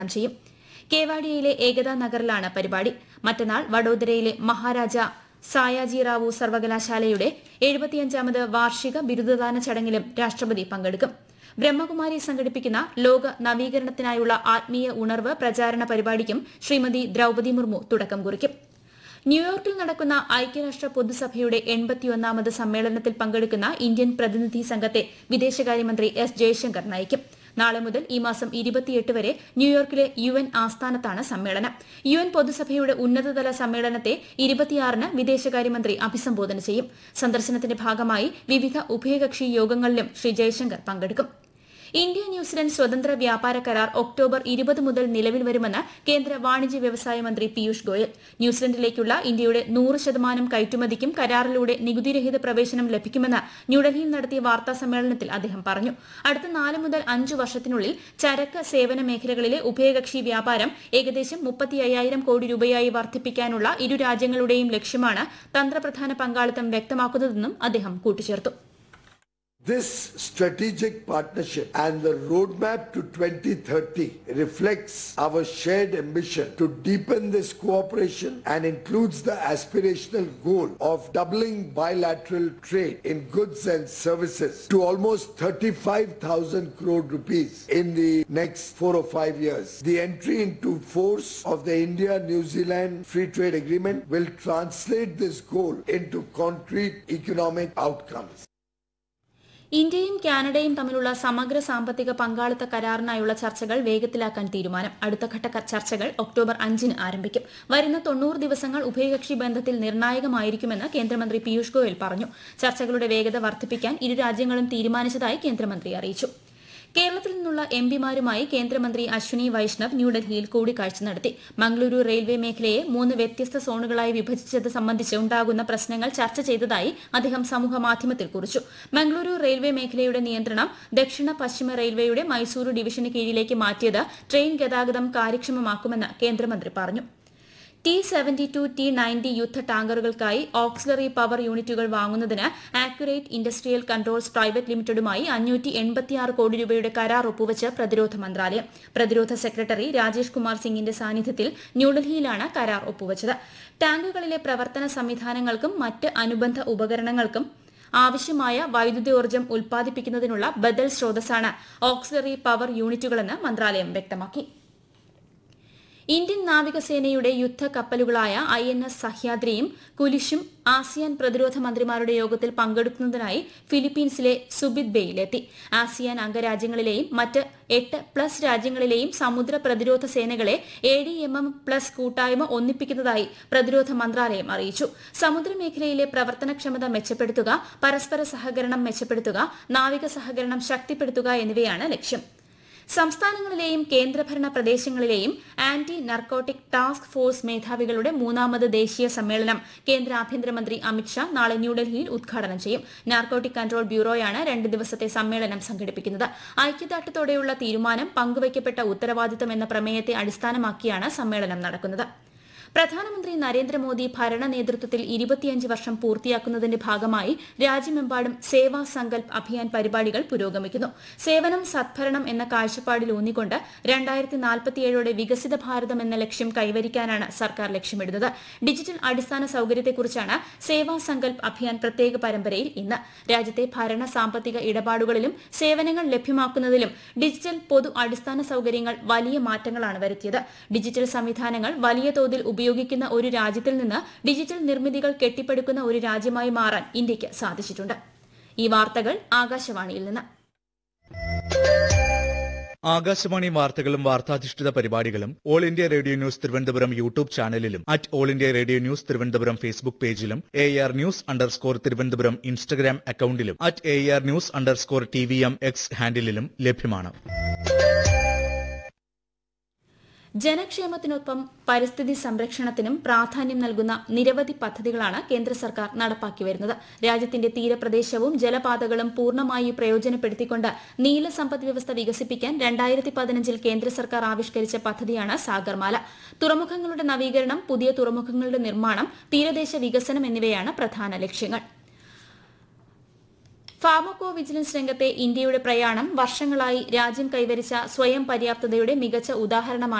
ചെയ്യും കേവാഡിയയിലെ ഏകതാ നഗറിലാണ് പരിപാടി മറ്റന്നാൾ വഡോദരയിലെ മഹാരാജ സായാജി റാവു സർവകലാശാലയുടെ എഴുപത്തിയഞ്ചാമത് വാർഷിക ബിരുദദാന ചടങ്ങിലും രാഷ്ട്രപതി പങ്കെടുക്കും ബ്രഹ്മകുമാരി സംഘടിപ്പിക്കുന്ന ലോക നവീകരണത്തിനായുള്ള ആത്മീയ ഉണർവ് പ്രചാരണ പരിപാടിക്കും ശ്രീമതി ദ്രൌപതി മുർമു തുടക്കം കുറിക്കും ന്യൂയോർക്കിൽ നടക്കുന്ന ഐക്യരാഷ്ട്ര പൊതുസഭയുടെ എൺപത്തിയൊന്നാമത് സമ്മേളനത്തിൽ പങ്കെടുക്കുന്ന ഇന്ത്യൻ പ്രതിനിധി സംഘത്തെ വിദേശകാര്യമന്ത്രി എസ് ജയശങ്കർ നയിക്കും നാളെ മുതൽ ഈ മാസം ഇരുപത്തിയെട്ട് വരെ ന്യൂയോർക്കിലെ യു എൻ ആസ്ഥാനത്താണ് സമ്മേളനം യു എൻ പൊതുസഭയുടെ ഉന്നതതല സമ്മേളനത്തെ ഇരുപത്തിയാറിന് വിദേശകാര്യമന്ത്രി അഭിസംബോധന ചെയ്യും സന്ദർശനത്തിന്റെ ഭാഗമായി വിവിധ ഉഭയകക്ഷി യോഗങ്ങളിലും ശ്രീ ജയശങ്കർ പങ്കെടുക്കും ഇന്ത്യ ന്യൂസിലൻഡ് സ്വതന്ത്ര വ്യാപാര കരാർ ഒക്ടോബർ ഇരുപത് മുതൽ നിലവിൽ വരുമെന്ന് കേന്ദ്ര വാണിജ്യ വ്യവസായ മന്ത്രി പീയൂഷ് ഗോയൽ ന്യൂസിലൻഡിലേക്കുള്ള ഇന്ത്യയുടെ നൂറ് ശതമാനം കയറ്റുമതിക്കും കരാറിലൂടെ നികുതിരഹിത പ്രവേശനം ലഭിക്കുമെന്ന് ന്യൂഡൽഹിയിൽ നടത്തിയ വാർത്താ സമ്മേളനത്തിൽ അദ്ദേഹം പറഞ്ഞു അടുത്ത നാല് മുതൽ അഞ്ച് വർഷത്തിനുള്ളിൽ ചരക്ക് സേവന മേഖലകളിലെ ഉഭയകക്ഷി വ്യാപാരം ഏകദേശം മുപ്പത്തി അയ്യായിരം കോടി രൂപയായി വർദ്ധിപ്പിക്കാനുള്ള ഇരു രാജ്യങ്ങളുടെയും ലക്ഷ്യമാണ് തന്ത്രപ്രധാന പങ്കാളിത്തം വ്യക്തമാക്കുന്നതെന്നും അദ്ദേഹം കൂട്ടിച്ചേർത്തു This strategic partnership and the roadmap to 2030 reflects our shared ambition to deepen this cooperation and includes the aspirational goal of doubling bilateral trade in goods and services to almost 35,000 crore rupees in the next four or five years. The entry into force of the India-New Zealand Free Trade Agreement will translate this goal into concrete economic outcomes. ഇന്ത്യയും കാനഡയും തമ്മിലുള്ള സമഗ്ര സാമ്പത്തിക പങ്കാളിത്ത കരാറിനായുള്ള ചർച്ചകൾ വേഗത്തിലാക്കാൻ തീരുമാനം അടുത്തഘട്ട ക- ചർച്ചകൾ ഒക്ടോബർ അഞ്ചിന് ആരംഭിക്കും വരുന്ന തൊണ്ണൂറ് ദിവസങ്ങൾ ഉഭയകക്ഷി ബന്ധത്തിൽ നിർണായകമായിരിക്കുമെന്ന് കേന്ദ്രമന്ത്രി പീയൂഷ് ഗോയൽ പറഞ്ഞു ചർച്ചകളുടെ വേഗത വർദ്ധിപ്പിക്കാൻ ഇരു രാജ്യങ്ങളും തീരുമാനിച്ചതായി കേന്ദ്രമന്ത്രി അറിയിച്ചു കേരളത്തിൽ നിന്നുള്ള എം പിമാരുമായി കേന്ദ്രമന്ത്രി അശ്വിനി വൈഷ്ണവ് ന്യൂഡൽഹിയിൽ കൂടിക്കാഴ്ച നടത്തി മംഗളൂരു റെയിൽവേ മേഖലയെ മൂന്ന് വ്യത്യസ്ത സോണുകളായി വിഭജിച്ചത് സംബന്ധിച്ച് ഉണ്ടാകുന്ന പ്രശ്നങ്ങൾ ചർച്ച ചെയ്തതായി അദ്ദേഹം സമൂഹമാധ്യമത്തിൽ കുറിച്ചു മംഗളൂരു റെയിൽവേ മേഖലയുടെ നിയന്ത്രണം ദക്ഷിണ പശ്ചിമ റെയിൽവേയുടെ മൈസൂരു ഡിവിഷന് കീഴിലേക്ക് മാറ്റിയത് ട്രെയിൻ ഗതാഗതം കാര്യക്ഷമമാക്കുമെന്ന് കേന്ദ്രമന്ത്രി പറഞ്ഞു T seventy two T ninety യുദ്ധ ടാങ്കറുകൾക്കായി ഓക്സിലറി പവർ യൂണിറ്റുകൾ വാങ്ങുന്നതിന് ആക്യുറേറ്റ് ഇൻഡസ്ട്രിയൽ കൺട്രോൾസ് പ്രൈവറ്റ് ലിമിറ്റഡുമായി അഞ്ഞൂറ്റി എൺപത്തിയാറ് കോടി രൂപയുടെ കരാർ ഒപ്പുവച്ച് പ്രതിരോധ മന്ത്രാലയം പ്രതിരോധ സെക്രട്ടറി രാജേഷ് കുമാർ സിംഗിന്റെ സാന്നിധ്യത്തിൽ ന്യൂഡൽഹിയിലാണ് കരാർ ഒപ്പുവച്ചത് ടാങ്കുകളിലെ പ്രവർത്തന സംവിധാനങ്ങൾക്കും മറ്റ് അനുബന്ധ ഉപകരണങ്ങൾക്കും ആവശ്യമായ വൈദ്യുതോർജ്ജം ഉൽപ്പാദിപ്പിക്കുന്നതിനുള്ള ബദൽ സ്രോതസ്സാണ് ഓക്സിലറി പവർ യൂണിറ്റുകളെന്ന് മന്ത്രാലയം വ്യക്തമാക്കി ഇന്ത്യൻ നാവികസേനയുടെ യുദ്ധ കപ്പലുകളായ ഐ എൻ എസ് സഹ്യാദ്രിയും കുലിഷും ആസിയാൻ പ്രതിരോധ മന്ത്രിമാരുടെ യോഗത്തിൽ പങ്കെടുക്കുന്നതിനായി ഫിലിപ്പീൻസിലെ സുബിത് ബേയിലെത്തി ആസിയാൻ അംഗരാജ്യങ്ങളിലെയും മറ്റ് എട്ട് പ്ലസ് രാജ്യങ്ങളിലെയും സമുദ്ര പ്രതിരോധ സേനകളെ A D M M plus കൂട്ടായ്മ ഒന്നിപ്പിക്കുന്നതായി പ്രതിരോധ മന്ത്രാലയം അറിയിച്ചു സമുദ്രമേഖലയിലെ പ്രവർത്തനക്ഷമത മെച്ചപ്പെടുത്തുക പരസ്പര സഹകരണം മെച്ചപ്പെടുത്തുക നാവിക സഹകരണം ശക്തിപ്പെടുത്തുക എന്നിവയാണ് ലക്ഷ്യം സംസ്ഥാനങ്ങളിലെയും കേന്ദ്രഭരണ പ്രദേശങ്ങളിലെയും ആന്റി നർക്കോട്ടിക് ടാസ്ക് ഫോഴ്സ് മേധാവികളുടെ മൂന്നാമത് ദേശീയ സമ്മേളനം കേന്ദ്ര ആഭ്യന്തരമന്ത്രി അമിത്ഷാ നാളെ ന്യൂഡൽഹിയിൽ ഉദ്ഘാടനം ചെയ്യും നാർക്കോട്ടിക് കൺട്രോൾ ബ്യൂറോയാണ് രണ്ട് ദിവസത്തെ സമ്മേളനം സംഘടിപ്പിക്കുന്നത് ഐക്യദാർഢ്യത്തോടെയുള്ള തീരുമാനം പങ്കുവയ്ക്കപ്പെട്ട ഉത്തരവാദിത്തം എന്ന പ്രമേയത്തെ അടിസ്ഥാനമാക്കിയാണ് സമ്മേളനം നടക്കുന്നത് പ്രധാനമന്ത്രി നരേന്ദ്രമോദി ഭരണ നേതൃത്വത്തിൽ ഇരുപത്തിയഞ്ച് വർഷം പൂർത്തിയാക്കുന്നതിന്റെ ഭാഗമായി രാജ്യമെമ്പാടും സേവാ സങ്കൽപ് അഭിയാൻ പരിപാടികൾ പുരോഗമിക്കുന്നു സേവനം സദ്ഭരണം എന്ന കാഴ്ചപ്പാടിൽ ഊന്നിക്കൊണ്ട് രണ്ടായിരത്തി നാൽപ്പത്തിയേഴോടെ വികസിത ഭാരതം എന്ന ലക്ഷ്യം കൈവരിക്കാനാണ് സർക്കാർ ലക്ഷ്യമിടുന്നത് ഡിജിറ്റൽ അടിസ്ഥാന സൌകര്യത്തെക്കുറിച്ചാണ് സേവാ സങ്കൽപ് അഭിയാൻ പ്രത്യേക പരമ്പരയിൽ ഇന്ന് രാജ്യത്തെ ഭരണ സാമ്പത്തിക ഇടപാടുകളിലും സേവനങ്ങൾ ലഭ്യമാക്കുന്നതിലും ഡിജിറ്റൽ പൊതു അടിസ്ഥാന സൌകര്യങ്ങൾ വലിയ മാറ്റങ്ങളാണ് വരുത്തിയത് ഡിജിറ്റൽ സംവിധാനങ്ങൾ വലിയ തോതിൽ ഉപയോഗിക്കുന്ന ഒരു രാജ്യത്തിൽ നിന്ന് ഡിജിറ്റൽ നിർമ്മിതികൾ കെട്ടിപ്പടുക്കുന്ന ഒരു രാജ്യമായി മാറാൻ ഇന്ത്യയ്ക്ക് സാധിച്ചിട്ടുണ്ട് ഈ വാർത്തകൾ ആകാശവാണിയിൽ നിന്ന് ആകാശവാണി വാർത്തകളും വാർത്താധിഷ്ഠിത പരിപാടികളും all India radio news Thiruvananthapuram YouTube ചാനലിലും at all India radio news Thiruvananthapuram Facebook പേജിലും A R news underscore Thiruvananthapuram Instagram അക്കൌണ്ടിലും at A R news underscore T V M X ഹാൻഡിലും ലഭ്യമാണ് ജനക്ഷേമത്തിനൊപ്പം പരിസ്ഥിതി സംരക്ഷണത്തിനും പ്രാധാന്യം നൽകുന്ന നിരവധി പദ്ധതികളാണ് കേന്ദ്ര സർക്കാർ നടപ്പാക്കി വരുന്നത് രാജ്യത്തിന്റെ തീരപ്രദേശവും ജലപാതകളും പൂർണ്ണമായി പ്രയോജനപ്പെടുത്തിക്കൊണ്ട് നീല സമ്പദ് വ്യവസ്ഥ വികസിപ്പിക്കാൻ രണ്ടായിരത്തി പതിനഞ്ചിൽ കേന്ദ്ര സർക്കാർ ആവിഷ്കരിച്ച പദ്ധതിയാണ് സാഗർമാല തുറമുഖങ്ങളുടെ നവീകരണം പുതിയ തുറമുഖങ്ങളുടെ നിർമ്മാണം തീരദേശ വികസനം എന്നിവയാണ് പ്രധാന ലക്ഷ്യങ്ങൾ ഫാർമക്കോ വിജിലൻസ് രംഗത്തെ ഇന്ത്യയുടെ പ്രയാണം വർഷങ്ങളായി രാജ്യം കൈവരിച്ച സ്വയം പര്യാപ്തതയുടെ മികച്ച ഉദാഹരണമാണ്